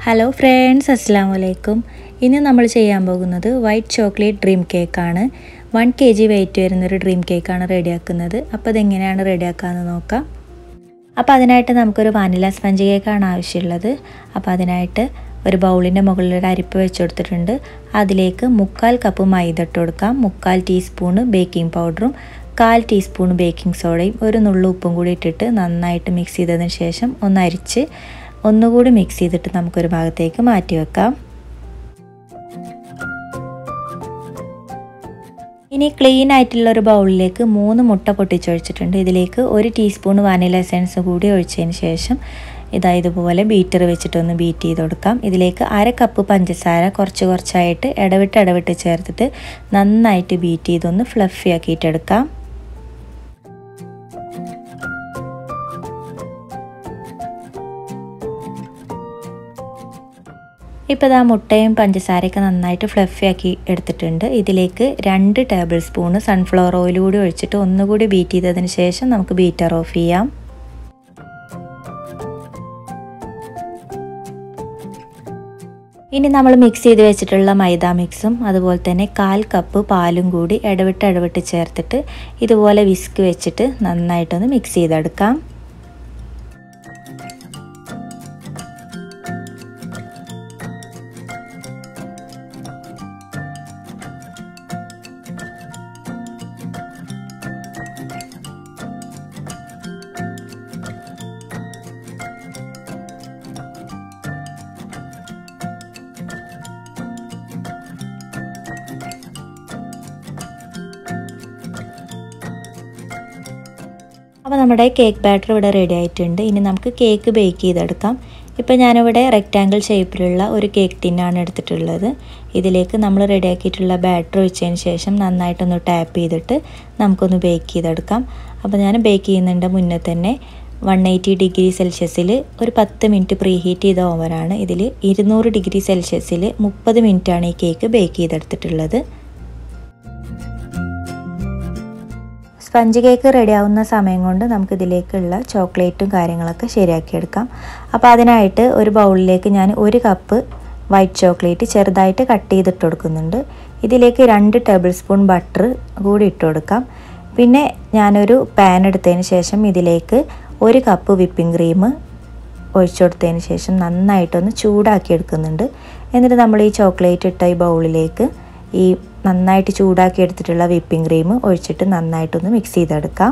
hello friends അസ്സാം വലൈക്കും ഇന്ന് നമ്മൾ ചെയ്യാൻ പോകുന്നത് വൈറ്റ് ചോക്ലേറ്റ് ഡ്രീം കേക്കാണ് വൺ കെ ജി വെയിറ്റ് വരുന്നൊരു ഡ്രീം കേക്കാണ് റെഡിയാക്കുന്നത് അപ്പോൾ അതെങ്ങനെയാണ് റെഡിയാക്കാമെന്ന് നോക്കാം അപ്പോൾ അതിനായിട്ട് നമുക്കൊരു വാനില സ്പഞ്ച് കേക്കാണ് ആവശ്യമുള്ളത് അപ്പോൾ അതിനായിട്ട് ഒരു ബൗളിൻ്റെ മുകളിൽ ഒരു അരിപ്പ് വെച്ച് കൊടുത്തിട്ടുണ്ട് അതിലേക്ക് മുക്കാൽ കപ്പ് മൈദ ഇട്ട് കൊടുക്കാം മുക്കാൽ ടീസ്പൂണ് ബേക്കിംഗ് പൗഡറും കാൽ ടീസ്പൂൺ ബേക്കിംഗ് സോഡയും ഒരു നുള്ളു ഉപ്പും കൂടി ഇട്ടിട്ട് നന്നായിട്ട് മിക്സ് ചെയ്തതിന് ശേഷം ഒന്ന് അരിച്ച് ഒന്നുകൂടി മിക്സ് ചെയ്തിട്ട് നമുക്കൊരു ഭാഗത്തേക്ക് മാറ്റി വെക്കാം ഇനി ക്ലീൻ ആയിട്ടുള്ള ഒരു ബൗളിലേക്ക് മൂന്ന് മുട്ട പൊട്ടിച്ചൊഴിച്ചിട്ടുണ്ട് ഇതിലേക്ക് ഒരു ടീസ്പൂൺ വാനില എസൻസ് കൂടി ഒഴിച്ചതിന് ശേഷം ഇതാ ഇതുപോലെ ബീറ്റർ വെച്ചിട്ടൊന്ന് ബീറ്റ് ചെയ്ത് കൊടുക്കാം ഇതിലേക്ക് അര കപ്പ് പഞ്ചസാര കുറച്ച് കുറച്ചായിട്ട് ഇടവിട്ട് ഇടവിട്ട് ചേർത്തിട്ട് നന്നായിട്ട് ബീറ്റ് ചെയ്തൊന്ന് ഫ്ലഫി ആക്കിയിട്ടെടുക്കാം ഇപ്പോൾ ഇതാ മുട്ടയും പഞ്ചസാരയൊക്കെ നന്നായിട്ട് ഫ്ലഫി ആക്കി എടുത്തിട്ടുണ്ട് ഇതിലേക്ക് രണ്ട് ടേബിൾ സ്പൂണ് സൺഫ്ലവർ ഓയിൽ കൂടി ഒഴിച്ചിട്ട് ഒന്നുകൂടി ബീറ്റ് ചെയ്തതിന് ശേഷം നമുക്ക് ബീറ്റർ ഓഫ് ചെയ്യാം ഇനി നമ്മൾ മിക്സ് ചെയ്ത് വെച്ചിട്ടുള്ള മൈദ മിക്സും അതുപോലെ തന്നെ കാൽ കപ്പ് പാലും കൂടി ഇടവിട്ട് ഇടവിട്ട് ചേർത്തിട്ട് ഇതുപോലെ വിസ്ക് വെച്ചിട്ട് നന്നായിട്ടൊന്ന് മിക്സ് ചെയ്തെടുക്കാം അപ്പോൾ നമ്മുടെ കേക്ക് ബാറ്റർ ഇവിടെ റെഡി ആയിട്ടുണ്ട് ഇനി നമുക്ക് കേക്ക് ബേക്ക് ചെയ്തെടുക്കാം ഇപ്പോൾ ഞാനിവിടെ റെക്റ്റാങ്കിൾ ഷേപ്പിലുള്ള ഒരു കേക്ക് ടിന്നാണ് എടുത്തിട്ടുള്ളത് ഇതിലേക്ക് നമ്മൾ റെഡിയാക്കിയിട്ടുള്ള ബാറ്റർ ഒഴിച്ചതിന് ശേഷം നന്നായിട്ടൊന്ന് ടാപ്പ് ചെയ്തിട്ട് നമുക്കൊന്ന് ബേക്ക് ചെയ്തെടുക്കാം അപ്പോൾ ഞാൻ ബേക്ക് ചെയ്യുന്നതിൻ്റെ മുന്നേ തന്നെ വൺ എയ്റ്റി ഡിഗ്രി സെൽഷ്യസിൽ ഒരു പത്ത് മിനിറ്റ് പ്രീ ഹീറ്റ് ചെയ്ത ഓവനാണ് ഇതിൽ ഇരുന്നൂറ് ഡിഗ്രി സെൽഷ്യസിൽ മുപ്പത് മിനിറ്റാണ് ഈ കേക്ക് ബേക്ക് ചെയ്തെടുത്തിട്ടുള്ളത് സ്പഞ്ച് കേക്ക് റെഡിയാവുന്ന സമയം കൊണ്ട് നമുക്ക് ഇതിലേക്കുള്ള ചോക്ലേറ്റും കാര്യങ്ങളൊക്കെ ശരിയാക്കിയെടുക്കാം അപ്പോൾ അതിനായിട്ട് ഒരു ബൗളിലേക്ക് ഞാൻ ഒരു കപ്പ് വൈറ്റ് ചോക്ലേറ്റ് ചെറുതായിട്ട് കട്ട് ചെയ്തിട്ട് കൊടുക്കുന്നുണ്ട് ഇതിലേക്ക് രണ്ട് ടേബിൾ സ്പൂൺ ബട്ടർ കൂടി ഇട്ട് കൊടുക്കാം പിന്നെ ഞാനൊരു പാൻ എടുത്തതിന് ശേഷം ഇതിലേക്ക് ഒരു കപ്പ് വിപ്പിംഗ് ക്രീം ഒഴിച്ചു കൊടുത്തതിന് ശേഷം നന്നായിട്ടൊന്ന് ചൂടാക്കി എടുക്കുന്നുണ്ട് എന്നിട്ട് നമ്മൾ ഈ ചോക്ലേറ്റ് ഇട്ട ഈ ബൗളിലേക്ക് ഈ നന്നായിട്ട് ചൂടാക്കി എടുത്തിട്ടുള്ള വിപ്പിംഗ് ക്രീം ഒഴിച്ചിട്ട് നന്നായിട്ടൊന്ന് മിക്സ് ചെയ്തെടുക്കാം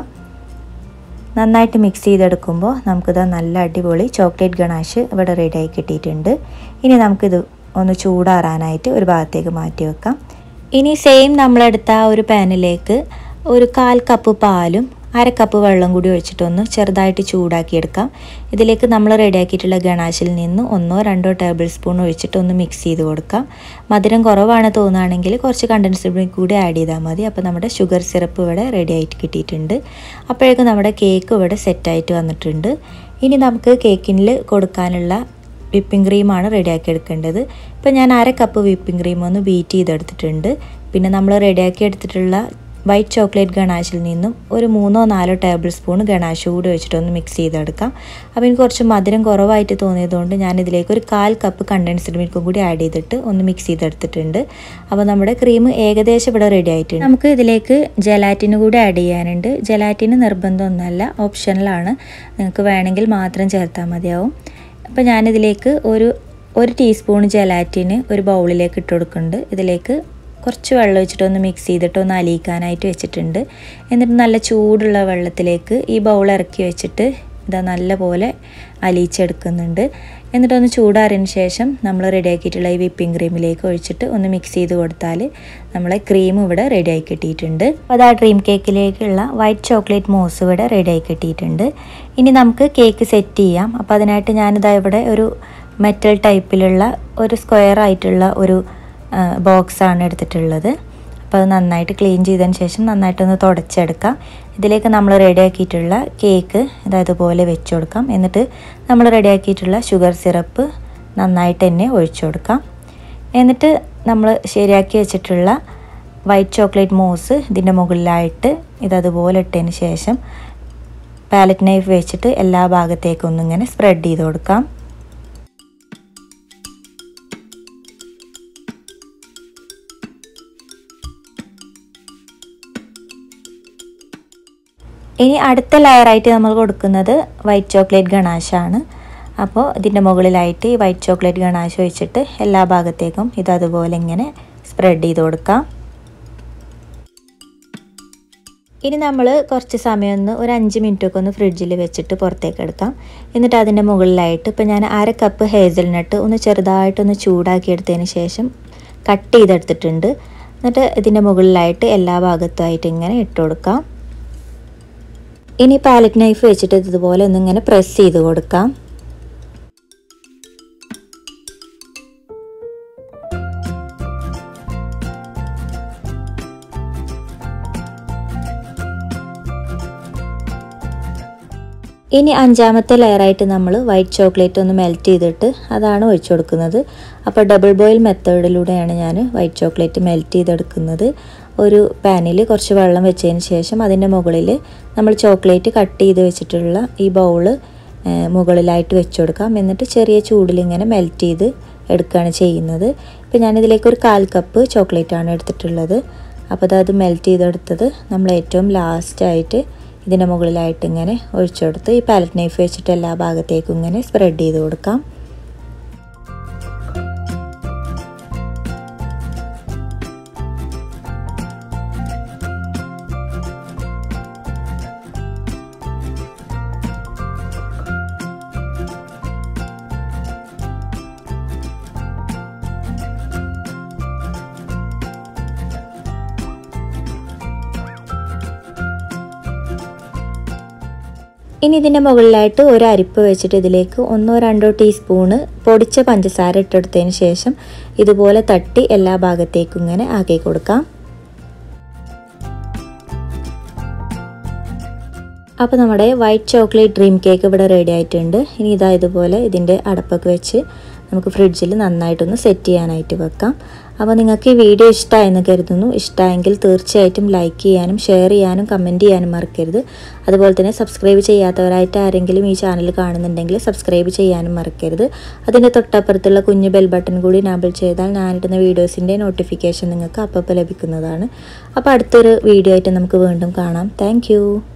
നന്നായിട്ട് മിക്സ് ചെയ്തെടുക്കുമ്പോൾ നമുക്കിത് നല്ല അടിപൊളി ചോക്ലേറ്റ് ഗണാഷ് ഇവിടെ റെഡിയായി കിട്ടിയിട്ടുണ്ട് ഇനി നമുക്കിത് ഒന്ന് ചൂടാറാനായിട്ട് ഒരു ഭാഗത്തേക്ക് മാറ്റി വെക്കാം ഇനി സെയിം നമ്മളെടുത്ത ആ ഒരു പാനിലേക്ക് ഒരു കാൽ കപ്പ് പാലും അര കപ്പ് വെള്ളം കൂടി ഒഴിച്ചിട്ടൊന്ന് ചെറുതായിട്ട് ചൂടാക്കിയെടുക്കാം ഇതിലേക്ക് നമ്മൾ റെഡിയാക്കിയിട്ടുള്ള ഗണാശിൽ നിന്ന് ഒന്നോ രണ്ടോ ടേബിൾ സ്പൂൺ ഒഴിച്ചിട്ട് ഒന്ന് മിക്സ് ചെയ്ത് കൊടുക്കാം മധുരം കുറവാണ് തോന്നുകയാണെങ്കിൽ കുറച്ച് കണ്ടൻസ്ഡ് മിൽക്ക് കൂടി ആഡ് ചെയ്താൽ മതി അപ്പോൾ നമ്മുടെ ഷുഗർ സിറപ്പ് ഇവിടെ റെഡി ആയിട്ട് കിട്ടിയിട്ടുണ്ട് അപ്പോഴേക്കും നമ്മുടെ കേക്ക് ഇവിടെ സെറ്റായിട്ട് വന്നിട്ടുണ്ട് ഇനി നമുക്ക് കേക്കിനിൽ കൊടുക്കാനുള്ള വിപ്പിംഗ് ക്രീമാണ് റെഡിയാക്കി എടുക്കേണ്ടത് ഇപ്പോൾ ഞാൻ അര കപ്പ് വിപ്പിംഗ് ക്രീം ഒന്ന് ബീറ്റ് ചെയ്തെടുത്തിട്ടുണ്ട് പിന്നെ നമ്മൾ റെഡിയാക്കി എടുത്തിട്ടുള്ള വൈറ്റ് ചോക്ലേറ്റ് ഗണാഷിൽ നിന്നും ഒരു മൂന്നോ നാലോ ടേബിൾ സ്പൂൺ ഗണാഷ് കൂടി വെച്ചിട്ടൊന്ന് മിക്സ് ചെയ്തെടുക്കാം അപ്പോൾ എനിക്ക് കുറച്ച് മധുരം കുറവായിട്ട് തോന്നിയതുകൊണ്ട് ഞാൻ ഇതിലേക്ക് ഒരു കാൽ കപ്പ് കണ്ടൻസ്ഡ് മിൽക്കും കൂടി ആഡ് ചെയ്തിട്ട് ഒന്ന് മിക്സ് ചെയ്തെടുത്തിട്ടുണ്ട് അപ്പോൾ നമ്മുടെ ക്രീം ഏകദേശം ഇവിടെ റെഡി ആയിട്ടുണ്ട് നമുക്ക് ഇതിലേക്ക് ജലാറ്റിന് കൂടി ആഡ് ചെയ്യാനുണ്ട് ജലാറ്റിന് നിർബന്ധമൊന്നുമല്ല ഓപ്ഷണലാണ് നിങ്ങൾക്ക് വേണമെങ്കിൽ മാത്രം ചേർത്താൽ മതിയാവും അപ്പോൾ ഞാനിതിലേക്ക് ഒരു ഒരു ടീസ്പൂൺ ജലാറ്റിന് ഒരു ബൗളിലേക്ക് ഇട്ട് കൊടുക്കുന്നുണ്ട് ഇതിലേക്ക് കുറച്ച് വെള്ളം വെച്ചിട്ട് ഒന്ന് മിക്സ് ചെയ്തിട്ട് ഒന്ന് അലിയിക്കാനായിട്ട് വെച്ചിട്ടുണ്ട് എന്നിട്ട് നല്ല ചൂടുള്ള വെള്ളത്തിലേക്ക് ഈ ബൗൾ ഇറക്കി വെച്ചിട്ട് ഇതാ നല്ല പോലെ അലിയിച്ചെടുക്കുന്നുണ്ട് എന്നിട്ടൊന്ന് ചൂടാറിന് ശേഷം നമ്മൾ റെഡിയാക്കിയിട്ടുള്ള ഈ വിപ്പിംഗ് ക്രീമിലേക്ക് ഒഴിച്ചിട്ട് ഒന്ന് മിക്സ് ചെയ്ത് കൊടുത്താൽ നമ്മളെ ക്രീം ഇവിടെ റെഡിയായി കിട്ടിയിട്ടുണ്ട് അപ്പോൾ അത് ആ ഡ്രീം കേക്കിലേക്കുള്ള വൈറ്റ് ചോക്ലേറ്റ് മോസ് ഇവിടെ റെഡിയായി കിട്ടിയിട്ടുണ്ട് ഇനി നമുക്ക് കേക്ക് സെറ്റ് ചെയ്യാം അപ്പോൾ അതിനായിട്ട് ഞാനിതാ ഇവിടെ ഒരു മെറ്റൽ ടൈപ്പിലുള്ള ഒരു സ്ക്വയർ ആയിട്ടുള്ള ഒരു ബോക്സാണ് എടുത്തിട്ടുള്ളത് അപ്പോൾ അത് നന്നായിട്ട് ക്ലീൻ ചെയ്തതിന് ശേഷം നന്നായിട്ടൊന്ന് തുടച്ചെടുക്കാം ഇതിലേക്ക് നമ്മൾ റെഡിയാക്കിയിട്ടുള്ള കേക്ക് ഇതതുപോലെ വെച്ച് കൊടുക്കാം എന്നിട്ട് നമ്മൾ റെഡിയാക്കിയിട്ടുള്ള ഷുഗർ സിറപ്പ് നന്നായിട്ട് തന്നെ ഒഴിച്ചു കൊടുക്കാം എന്നിട്ട് നമ്മൾ ശരിയാക്കി വെച്ചിട്ടുള്ള വൈറ്റ് ചോക്ലേറ്റ് മൂസ് ഇതിൻ്റെ മുകളിലായിട്ട് ഇതതുപോലെ ഇട്ടതിന് ശേഷം പാലറ്റ് നൈഫ് വെച്ചിട്ട് എല്ലാ ഭാഗത്തേക്കും ഒന്നിങ്ങനെ സ്പ്രെഡ് ചെയ്ത് കൊടുക്കാം ഇനി അടുത്ത ലെയറായിട്ട് നമ്മൾ കൊടുക്കുന്നത് വൈറ്റ് ചോക്ലേറ്റ് ഗണാശാണ് അപ്പോൾ ഇതിൻ്റെ മുകളിലായിട്ട് ഈ വൈറ്റ് ചോക്ലേറ്റ് ഗണാശ ഒഴിച്ചിട്ട് എല്ലാ ഭാഗത്തേക്കും ഇത് അതുപോലെ ഇങ്ങനെ സ്പ്രെഡ് ചെയ്ത് കൊടുക്കാം ഇനി നമ്മൾ കുറച്ച് സമയം ഒന്ന് ഒരു അഞ്ച് മിനിറ്റൊക്കെ ഒന്ന് ഫ്രിഡ്ജിൽ വെച്ചിട്ട് പുറത്തേക്ക് എടുക്കാം എന്നിട്ട് അതിൻ്റെ മുകളിലായിട്ട് ഇപ്പോൾ ഞാൻ അര കപ്പ് ഹേസൽനട്ട് ഒന്ന് ചെറുതായിട്ടൊന്ന് ചൂടാക്കി എടുത്തതിന് ശേഷം കട്ട് ചെയ്തെടുത്തിട്ടുണ്ട് എന്നിട്ട് ഇതിൻ്റെ മുകളിലായിട്ട് എല്ലാ ഭാഗത്തുമായിട്ട് ഇങ്ങനെ ഇട്ട് കൊടുക്കാം ഇനി പാലറ്റ് നൈഫ് വെച്ചിട്ട് ഇതുപോലെ ഒന്നിങ്ങനെ പ്രസ് ചെയ്ത് കൊടുക്കാം ഇനി അഞ്ചാമത്തെ ലെയറായിട്ട് നമ്മൾ വൈറ്റ് ചോക്ലേറ്റ് ഒന്ന് മെൽറ്റ് ചെയ്തിട്ട് അതാണ് ഒഴിച്ചു കൊടുക്കുന്നത് അപ്പോൾ ഡബിൾ ബോയിൽ മെത്തേഡിലൂടെയാണ് ഞാൻ വൈറ്റ് ചോക്ലേറ്റ് മെൽറ്റ് ചെയ്തെടുക്കുന്നത് ഒരു പാനിൽ കുറച്ച് വെള്ളം വെച്ചതിന് ശേഷം അതിൻ്റെ മുകളിൽ നമ്മൾ ചോക്ലേറ്റ് കട്ട് ചെയ്ത് വെച്ചിട്ടുള്ള ഈ ബൗള് മുകളിലായിട്ട് വെച്ച് കൊടുക്കാം എന്നിട്ട് ചെറിയ ചൂടിൽ ഇങ്ങനെ മെൽറ്റ് ചെയ്ത് എടുക്കുകയാണ് ചെയ്യുന്നത് ഇപ്പോൾ ഞാനിതിലേക്ക് ഒരു കാൽ കപ്പ് ചോക്ലേറ്റാണ് എടുത്തിട്ടുള്ളത് അപ്പോൾ അത് മെൽറ്റ് ചെയ്തെടുത്തത് നമ്മൾ ഏറ്റവും ലാസ്റ്റായിട്ട് ഇതിൻ്റെ മുകളിലായിട്ട് ഇങ്ങനെ ഒഴിച്ചെടുത്ത് ഈ പാലറ്റ് നൈഫ് വെച്ചിട്ട് എല്ലാ ഭാഗത്തേക്കും ഇങ്ങനെ സ്പ്രെഡ് ചെയ്ത് കൊടുക്കാം ഇനി ഇതിൻ്റെ മുകളിലായിട്ട് ഒരു അരിപ്പ് വെച്ചിട്ട് ഇതിലേക്ക് ഒന്നോ രണ്ടോ ടീസ്പൂണ് പൊടിച്ച പഞ്ചസാര ഇട്ടെടുത്തതിന് ശേഷം ഇതുപോലെ തട്ടി എല്ലാ ഭാഗത്തേക്കും ഇങ്ങനെ ആക്കി കൊടുക്കാം അപ്പോൾ നമ്മുടെ വൈറ്റ് ചോക്ലേറ്റ് ഡ്രീം കേക്ക് ഇവിടെ റെഡി ആയിട്ടുണ്ട് ഇനി ഇതാ ഇതുപോലെ ഇതിൻ്റെ അടപ്പൊക്കെ വെച്ച് നമുക്ക് ഫ്രിഡ്ജിൽ നന്നായിട്ടൊന്ന് സെറ്റ് ചെയ്യാനായിട്ട് വെക്കാം അപ്പോൾ നിങ്ങൾക്ക് ഈ വീഡിയോ ഇഷ്ടമായെന്ന് കരുതുന്നു ഇഷ്ടമായെങ്കിൽ തീർച്ചയായിട്ടും ലൈക്ക് ചെയ്യാനും ഷെയർ ചെയ്യാനും കമൻറ്റ് ചെയ്യാനും മറക്കരുത് അതുപോലെ തന്നെ സബ്സ്ക്രൈബ് ചെയ്യാത്തവരായിട്ട് ആരെങ്കിലും ഈ ചാനൽ കാണുന്നുണ്ടെങ്കിൽ സബ്സ്ക്രൈബ് ചെയ്യാനും മറക്കരുത് അതിൻ്റെ തൊട്ടപ്പുറത്തുള്ള കുഞ്ഞ് ബെൽ ബട്ടൺ കൂടി നാബിൾ ചെയ്താൽ ഞാനിടുന്ന വീഡിയോസിൻ്റെ നോട്ടിഫിക്കേഷൻ നിങ്ങൾക്ക് അപ്പോൾ ലഭിക്കുന്നതാണ് അപ്പോൾ അടുത്തൊരു വീഡിയോ ആയിട്ട് നമുക്ക് വീണ്ടും കാണാം താങ്ക്